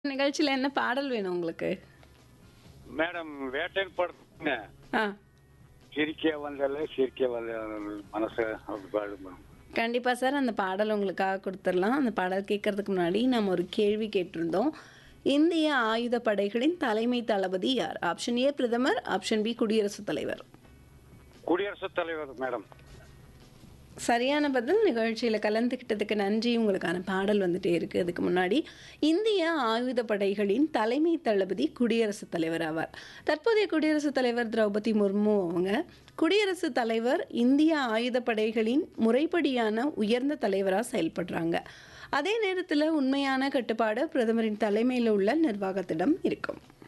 நிகழ்ச்சியில என்ன பாடல் வேணும் உங்களுக்கு? மேடம் வேட்டையன் படத்துங்க ஆ. சிரிக்க வந்தால சிரிக்க வந்த மனசு அப்படி பாடு மேடம் கண்டிப்பா சார். அந்த பாடல் உங்களுக்காக குடுத்துறலாம். அந்த பாடல் கேட்கறதுக்கு முன்னாடி நம்ம ஒரு கேள்வி கேட்டிருந்தோம். இந்திய ஆயுதப் படைகளின் தலைமை தளபதி யார்? ஆப்ஷன் ஏ பிரதமர், ஆப்ஷன் பி குடியரசுத் தலைவர். குடியரசுத் தலைவர் மேடம் சரியான பதில். நிகழ்ச்சியில கலந்துக்கிட்டதுக்கு நன்றி. உங்களுக்கான பாடல் வந்துட்டே இருக்கு. அதுக்கு முன்னாடி இந்திய ஆயுதப் படைகளின் தலைமை தளபதி குடியரசுத் தலைவர் ஆவார். தற்போதைய குடியரசுத் தலைவர் திரௌபதி முர்மு அவங்க குடியரசுத் தலைவர் இந்திய ஆயுதப் படைகளின் முறைப்படியான உயர்ந்த தலைவரா செயல்படுறாங்க. அதே நேரத்துல உண்மையான கட்டுப்பாடு பிரதமரின் தலைமையில உள்ள நிர்வாகத்திடம் இருக்கும்.